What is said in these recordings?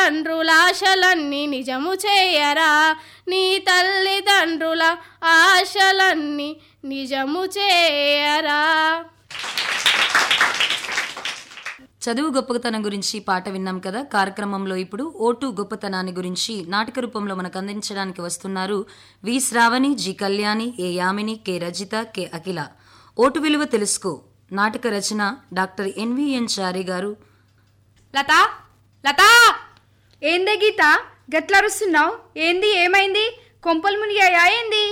తల్లిదండ్రుల ఆశలన్నీ నిజము చేయరా నీ తల్లిదండ్రుల ఆశలన్నీ నిజము చేయరా చదువు గొప్పతనం గురించి పాట విన్నాం కదా కార్యక్రమంలో ఇప్పుడు ఓటు గొప్పతనాన్ని గురించి నాటక రూపంలో మనకు అందించడానికి వస్తున్నారు V Sravani G Kalyani A Yamini K Rajitha K Akhila ఓటు విలువ తెలుసుకో నాటక రచన డాక్టర్ ఎన్విఎన్ చారి గారు లతా లతా ఏందే గీత గట్లరుస్తున్నావు ఏంది ఏమైంది కొంపలు మునిగాయా ఏంది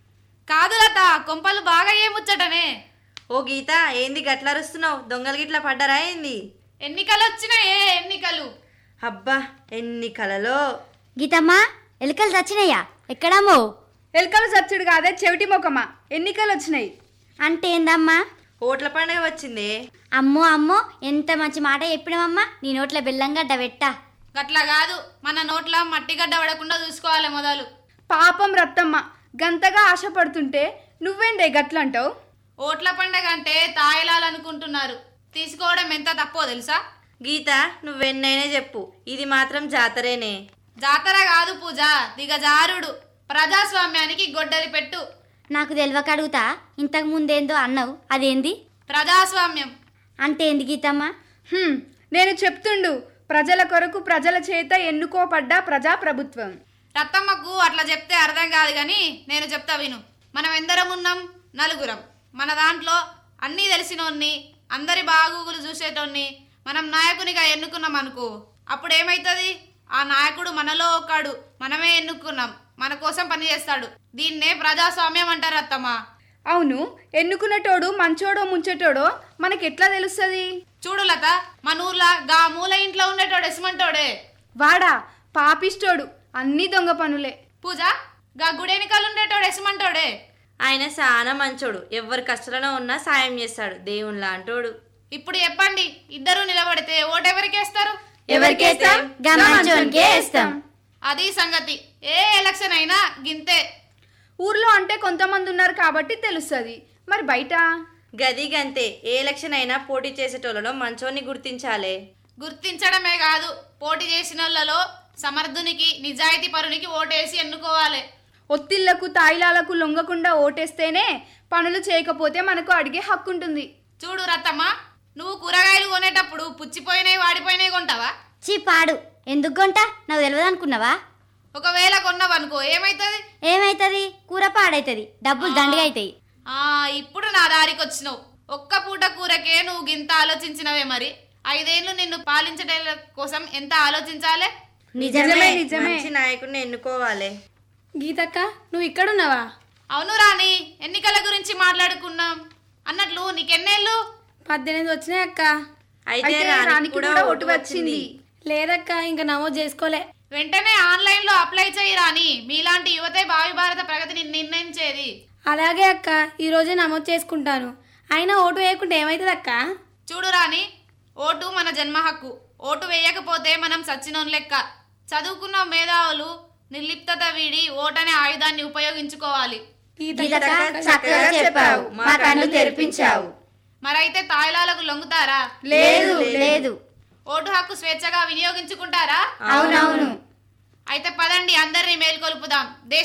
కాదు లత కొంపలు బాగా ఏముచ్చటనే ఓ గీత ఏంది గట్లరుస్తున్నావు దొంగలు గిట్ల పడ్డరా ఏంది ఎన్నికలు వచ్చినాయే ఎన్నికలు అబ్బా ఎన్ని కలలో గీతమ్మా ఎలుకలు చచ్చినాయా ఎక్కడమ్మో ఎలుకలు చచ్చుడు కాదే చెవిటి మొకమా ఎన్నికలు వచ్చినాయి అంటే ఏందమ్మా ఓట్ల పండగ వచ్చిందే అమ్మో అమ్మో ఎంత మంచి మాట చెప్పినవమ్మా నీ నోట్ల బెల్లంగడ్డ పెట్టా గట్లా కాదు మన నోట్ల మట్టిగడ్డ పడకుండా చూసుకోవాలి మొదలు పాపం రత్తమ్మ గంతగా ఆశపడుతుంటే నువ్వేందే గట్లంటావు ఓట్ల పండగ అంటే తాయిలాలనుకుంటున్నారు తీసుకోవడం ఎంత తప్పో తెలుసా గీత నువ్వెన్నైనా చెప్పు ఇది మాత్రం జాతరేనే జాతర కాదు పూజ దిగజారుడు ప్రజాస్వామ్యానికి గొడ్డలి పెట్టు నాకు తెలియక అడుగుతా ఇంతకు ముందేందో అన్నావు అదేంది ప్రజాస్వామ్యం అంటే ఏంది గీతమ్మా హ్మ్, నేను చెప్తుండు ప్రజల కొరకు ప్రజల చేత ఎన్నుకోబడ్డ ప్రజాప్రభుత్వం రత్తమ్మకు అట్లా చెప్తే అర్థం కాదు కానీ నేను చెప్తా విను మనం ఎందరం ఉన్నాం నలుగురం మన దాంట్లో అన్నీ తెలిసినోన్ని అందరి బాగూగులు చూసేటోన్ని మనం నాయకునిగా ఎన్నుకున్నాం అనుకో అప్పుడు ఏమైతుంది ఆ నాయకుడు మనలో ఒకడు మనమే ఎన్నుకున్నాం మన కోసం పనిచేస్తాడు దీన్నే ప్రజాస్వామ్యం అంటారు అత్తమ్మ అవును ఎన్నుకునేటోడు మంచోడో ముంచేటోడో మనకెట్లా తెలుస్తుంది చూడు లత మన ఊర్లో గా మూల ఇంట్లో ఉండేటోడు ఎసుమంటోడే వాడా పాపిష్టోడు అన్ని దొంగ పనులే పూజ గా గుడెనికలు ఉండేటోడు ఎసుమంటోడే ఆయన చాలా మంచోడు ఎవరి కష్టాలలో ఉన్నా సాయం చేస్తాడు దేవుని లాంటోడు ఇప్పుడు చెప్పండి ఇద్దరు నిలబడితే ఓటెవరికేస్తారు ఎవరికేస్తాం గా మంచోనికే వేస్తాం అది సంగతి ఏ ఎలక్షన్ అయినా గింతే ఊర్లో అంటే కొంతమంది ఉన్నారు కాబట్టి తెలుస్తుంది మరి బయట గది గంతే ఏ ఎలక్షన్ అయినా పోటీ చేసేటోళ్ళలో మంచోని గుర్తించాలే గుర్తించడమే కాదు పోటీ చేసిన వాళ్ళలో సమర్థునికి నిజాయితీ పరునికి ఓటేసి ఎన్నుకోవాలి ఒత్తిళ్లకు తాయిలాలకు లొంగకుండా ఓటేస్తేనే పనులు చేయకపోతే మనకు అడిగే హక్కు ఉంటుంది చూడు రత్తమ్మ నువ్వు కూరగాయలు కొనేటప్పుడు పుచ్చిపోయినాయి వాడిపోయినాయి కొంటావా చీ పాడు ఎందుకు గొంట నాకు తెలియదు అనుకున్నావా ఒకవేళ కొన్నావనుకో ఏమైతుంది ఏమైతుంది కూర పాడైతుంది డబ్బులు దండిగా అవుతాయి ఆ ఇప్పుడు నా దారికి వచ్చినావు ఒక్క పూట కూరకే నువ్వు గింత ఆలోచించినవే మరి ఐదేళ్లు నిన్ను పాలించడం కోసం ఎంత ఆలోచించాలే నిజమే నిజమే మంచి నాయకుడిని ఎన్నుకోవాలి గీతక్క నువ్వు ఇక్కడున్నావా అవును రాణి ఎన్నికల గురించి మాట్లాడుకున్నాం అన్నట్లు నీకెన్నేళ్ళు పద్దెనిమిది వచ్చినాయి అక్క అయితే అయితే రానికి రానికి కూడా ఓటు వచ్చింది లేదక్క ఇంకా నమోదు చేసుకోలే వెంటనే ఆన్లైన్ లో అప్లై చేయి రాని మీలాంటి యువతే భావి భారత ప్రగతిని నిర్ణయించేది అలాగే అక్క ఈ రోజే నమోదు చేసుకుంటాను అయినా ఓటు వేయకుంటే ఏమవుతుంది అక్క చూడు రాని ఓటు మన జన్మ హక్కు ఓటు వేయకపోతే మనం సచ్చినోన్ లెక్క చదువుకున్న మేధావులు నిర్లిప్తత వీడి ఓటనే ఆయుధాన్ని ఉపయోగించుకోవాలి గీతక్క చక్కగా చెప్పావు మా కన్ను తెరిపించావు మరైతే తాయిలాలకు లొంగుతారా లేదు లేదు ఓటు హక్కు స్వేచ్ఛగా వినియోగించుకుంటారా అవునవును అయితే పదండి అందరినీ మేల్కొల్పుదాం దేశ